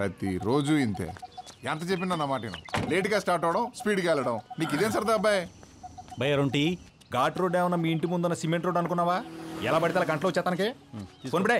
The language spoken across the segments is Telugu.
ప్రతిరోజు ఇంతే ఎంత చెప్పినా నా మాట విను. లేట్గా స్టార్ట్ అవడం స్పీడ్గా వెళ్ళడం నీకు ఇదేం సరదా అబ్బాయి భయ రొంటి ఘాట్ రోడ్ ఏమన్నా మీ ఇంటి ముందున్న సిమెంట్ రోడ్ అనుకున్నావా ఎలా పడితే అలా గంటలో వచ్చేతానికి కొనిపడే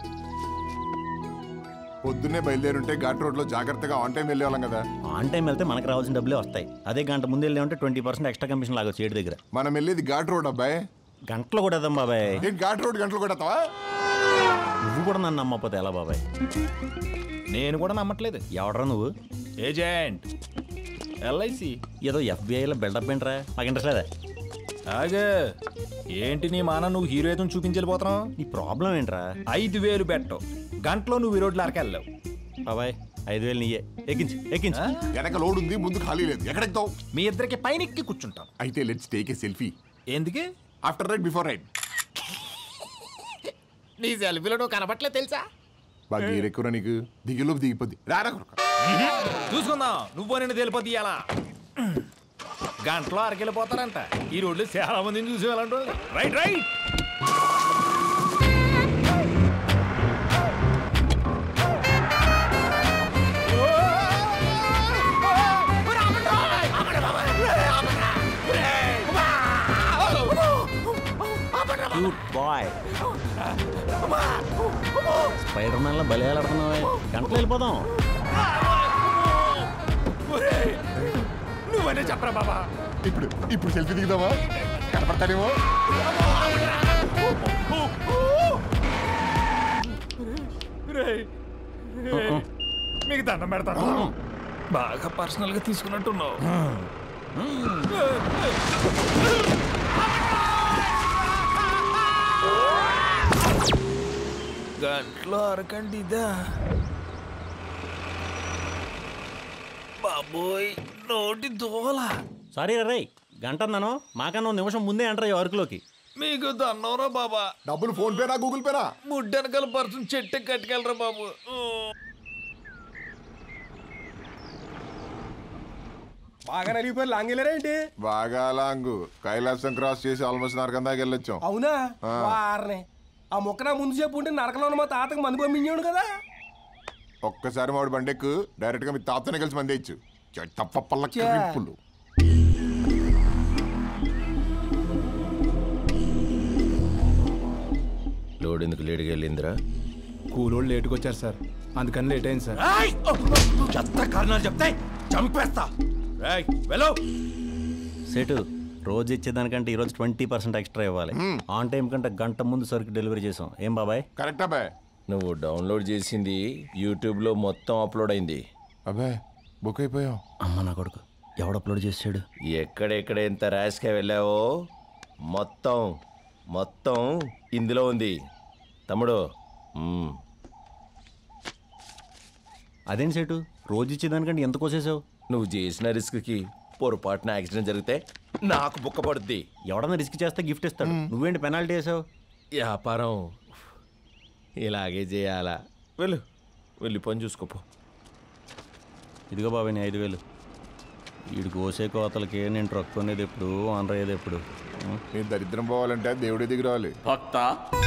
పొద్దున్నే బయలుదేరుంటే ఘాట్ రోడ్లో జాగ్రత్తగా ఆన్ టైం వెళ్ళేవాళ్ళం కదా ఆన్ టైం వెళ్తే మనకు రావాల్సిన డబ్బులే వస్తాయి అదే గంట ముందు వెళ్ళామంటే ట్వంటీ పర్సెంట్ ఎక్స్ట్రా కమిషన్ లాగొచ్చు ఏడు దగ్గర మనం వెళ్ళేది ఘాట్ రోడ్ అబ్బాయి గంటలు కూడా ఇద్దాం బాబాయ్ నేను ఘాట్ రోడ్ గంటలు కొడతావా నువ్వు కూడా నన్ను నమ్మకపోతే ఎలా బాబాయ్ నేను కూడా నమ్మట్లేదు ఎవడరా నువ్వు ఏజెంట్ ఎల్ఐసి ఏదో ఎఫ్బిఐలో బిల్డప్ ఏంట్రా మాకు ఇంట్రెస్ట్ లేదా ఆగే ఏంటి నీ మాన నువ్వు హీరోయిజం చూపించలేకపోతున్నావు నీ ప్రాబ్లం ఏంట్రా ఐదు వేలు పెట్టు గంటలో నువ్వు ఈ రోడ్లు అరకెళ్ళావు బాబాయ్ ఐదు వేలు నీయే ఎక్కించు ఎక్కించు వెనక లోడ్ ఉంది ముందు ఖాళీ లేదు ఎక్కడెక్తావు మీ ఇద్దరికి పైన ఎక్కి కూర్చుంటాం అయితే లెట్స్ టేక్ ఏ సెల్ఫీ ఎందుకు ఆఫ్టర్ రైడ్ బిఫోర్ రైడ్ నీ సెల్ఫీలో నువ్వు కనపట్లే తెలుసా బాగా ఎక్కువ నీకు దిగిలోపు దిగిపోద్ది రారా కొడుకు. చూసుకుందాం నువ్వు నేను తెలిపోద్ది ఇలా గంటలో అరకెళ్ళిపోతారంట ఈ రోడ్లు చాలా మందిని చూసి వెళ్ళండి right right cute boy Spiderman లో బలి ఆడుతున్నావే గంటలు వెళ్ళిపోదాం నువ్వనే చెప్పరా బాబా ఇప్పుడు ఇప్పుడు సెల్ఫీ దిగుదామా కనపడతానేమో రేయ్, రేయ్, మీకు దండం పెడతాను బాగా పర్సనల్ గా తీసుకున్నట్టున్నావు గంటలో అరకండి ఇదా బాబోయ్ నోటి దోల సారీ రే గంట అన్నాను మాకన్నా ఓ నిమిషం ముందే అంటారు ఈ వర్క్లోకి మీకు దన్నవరా బాబా డబ్బులు ఫోన్ పేనా గూగుల్ పేనా ముడ్డెనకల పర్సన్ చెట్టు కట్టుకెళ్ళరా బాబు బాగా నలిగిపోయి లాంగెళ్ళారా ఏంటి బాగా లాంగు కైలాసం క్రాస్ చేసి ఆల్మోస్ట్ నరకం దాకా వెళ్ళొచ్చాం అవునా వారనే ఆ మొక్క నా ముందు చెప్పు ఉంటే నరకలో ఉన్న మా తాతకు మందు పంపించాడు కదా ఒక్కసారి మామిడి బండెక్కు డైరెక్ట్ గా మీ తాతనే కలిసి మంది ఇచ్చు తప్పల్ల ఛే. క్రిప్పులు లోడ్ ఎందుకు లేటుగా వెళ్ళిందిరా కూలోళ్ళు లేటుగా వచ్చారు సార్ అందుకని లేట్ అయింది సార్ చెత్త కారణాలు చెప్తే చంపేస్తా రేయ్, వెళ్ళు సెటు రోజు ఇచ్చేదానికంటే ఈరోజు ట్వంటీ పర్సెంట్ ఎక్స్ట్రా ఇవ్వాలి ఆన్ టైం కంటే గంట ముందు సరుకు డెలివరీ చేసాం ఏం బాబాయ్ కరెక్ట్ అబ్బాయి నువ్వు డౌన్లోడ్ చేసింది యూట్యూబ్లో మొత్తం అప్లోడ్ అయింది అబ్బాయి బుక్ అయిపోయావు అమ్మ నా కొడుకు ఎవడు అప్లోడ్ చేసాడు ఎక్కడెక్కడ ఎంత ర్యాష్గా వెళ్ళావో మొత్తం మొత్తం ఇందులో ఉంది తమ్ముడు మ్మ్. అదేంటి సెటు రోజు ఇచ్చేదానికంటే ఎంత కోసేసావు నువ్వు చేసిన రిస్క్కి పొరపాటున యాక్సిడెంట్ జరిగితే నాకు బుక్క పడుద్ది ఎవడన్నా రిస్క్ చేస్తే గిఫ్ట్ ఇస్తాడు నువ్వేంటి పెనాల్టీ వేసావు వ్యాపారం ఇలాగే చేయాలా వెళ్ళు వెళ్ళి పని చూసుకోపో ఇదిగో బాబాయ్ నీ ఐదు వేలు వీడికి కోసే కోతలకి నేను ట్రక్ కొనేది ఎప్పుడు ఆన్ అయ్యేది ఎప్పుడు ఉం? నీ దరిద్రం పోవాలంటే దేవుడి దగ్గర రావాలి భక్త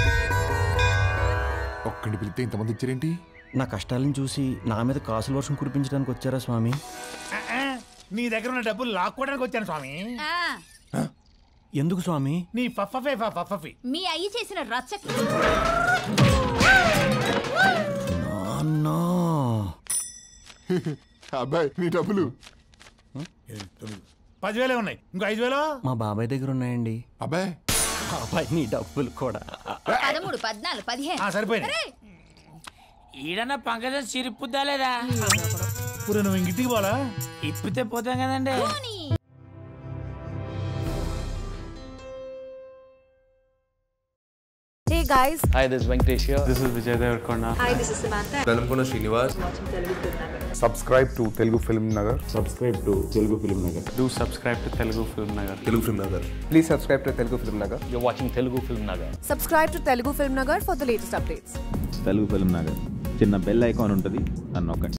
ఒక్కడిని పిలిస్తే ఇంతమంది ఇచ్చారేంటి నా కష్టాలను చూసి నా మీద కాసుల వర్షం కురిపించడానికి వచ్చారా స్వామి నీ దగ్గర ఉన్న డబ్బులు లాక్కోవడానికి వచ్చాను స్వామి ఆ, ఎందుకు స్వామి నీ ఫఫఫే ఫఫఫి మీ అయ్యి చేసిన రచ్చకి అన్నా అబ్బాయి నీ డబ్బులు పదివేలే ఉన్నాయి ఇంకో ఐదు వేలు మా బాబాయ్ దగ్గర ఉన్నాయండి అబ్బాయి బాబాయ్ నీ డబ్బులు కూడా పదమూడు పద్నాలుగు పదిహేను ఆ, సరిపోయింది అరే, ఈడన్న పంకజం సిరిప్పుద్దా లేదా ఇప్పుడు నువ్వు ఇంటికి పోలా ఇప్పితే పోతాం కదండి పోనీ. Hey guys, hi this Venkatesh this is Vijay Deverakonda hi, this is Samantha. Velankonda Srinivas subscribe to Telugu film Nagar do subscribe to Telugu film Nagar Telugu film Nagar please subscribe to Telugu film Nagar you watching Telugu film Nagar Subscribe to Telugu Film Nagar for the latest updates. Telugu film Nagar చిన్న బెల్ ఐకాన్ ఉంటుంది అని నొక్కండి